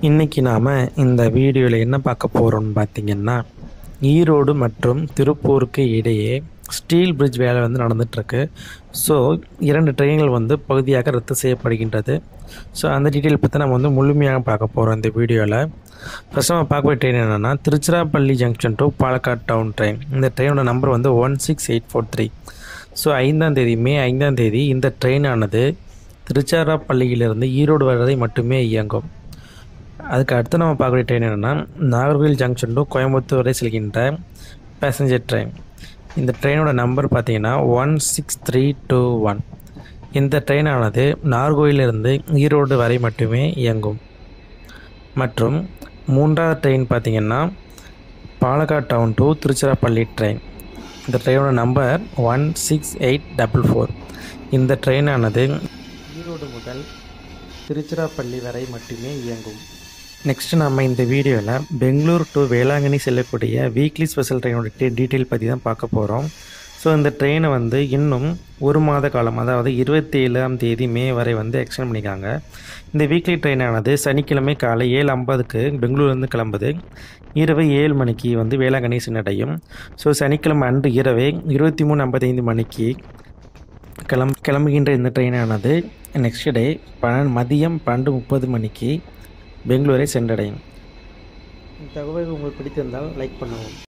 இன்றைக்கி நாம் இந்த வீடியோவில் என்ன பார்க்க போகிறோம்னு பார்த்தீங்கன்னா ஈரோடு மற்றும் திருப்பூருக்கு இடையே ஸ்டீல் பிரிட்ஜ் வேலை வந்து நடந்துகிட்ருக்கு ஸோ இரண்டு ட்ரெயின்கள் வந்து பகுதியாக ரத்து செய்யப்படுகின்றது ஸோ அந்த டீட்டெயில் பற்றி நம்ம வந்து முழுமையாக பார்க்க போகிறோம் இந்த வீடியோவில் ஃபஸ்ட் நம்ம பார்க்கக்கூடிய ட்ரெயின் என்னென்னா Tiruchirappalli junction to Palakkad town train இந்த ட்ரெயினோட நம்பர் வந்து one six eight four three so ஐந்தாம் தேதி மே ஐந்தாம் தேதி இந்த ட்ரெயினானது திருச்சிராப்பள்ளியிலிருந்து ஈரோடு வரை மட்டுமே இயங்கும் அதுக்கு அடுத்து நம்ம பார்க்கக்கூடிய ட்ரெயின் என்னென்னா நாகர்கோவில் ஜங்ஷன் டு கோயம்புத்தூர் வரை செல்கின்ற பேசஞ்சர் ட்ரெயின் இந்த ட்ரெயினோட நம்பர் பார்த்தீங்கன்னா one six three two one இந்த ட்ரெயினானது நாகர்கோவிலிருந்து ஈரோடு வரை மட்டுமே இயங்கும் மற்றும் மூன்றாவது ட்ரெயின் பார்த்தீங்கன்னா Palakkad town to Tiruchirappalli train இந்த ட்ரெயினோட number one six eight double four இந்த ட்ரெயினானது ஈரோடு முதல் திருச்சிராப்பள்ளி வரை மட்டுமே இயங்கும் நெக்ஸ்ட் நம்ம இந்த வீடியோவில் பெங்களூர் டு வேளாங்கண்ணி செல்லக்கூடிய வீக்லி ஸ்பெஷல் ட்ரெயினோட டீட்டெயில் பற்றி தான் பார்க்க போகிறோம் ஸோ இந்த ட்ரெயினை வந்து இன்னும் ஒரு மாத காலம் அதாவது இருபத்தி ஏழாம் தேதி மே வரை வந்து எக்ஸ்டெண்ட் பண்ணிக்காங்க இந்த வீக்லி ட்ரெயினானது சனிக்கிழமை காலை ஏழு ஐம்பதுக்கு பெங்களூர்லேருந்து கிளம்புது இரவு ஏழு மணிக்கு வந்து வேளாங்கண்ணி சென்றடையும் ஸோ சனிக்கிழமை அன்று இரவே இருபத்தி மூணு ஐம்பத்தைந்து மணிக்கு கிளம் கிளம்புகின்ற இந்த ட்ரெயினானது நெக்ஸ்ட் டே பன்னெண்டு மதியம் பன்னெண்டு முப்பது மணிக்கு பெங்களூரை சென்றடையும் இந்த தகவல் உங்களுக்கு பிடித்திருந்தால் லைக் பண்ணவும்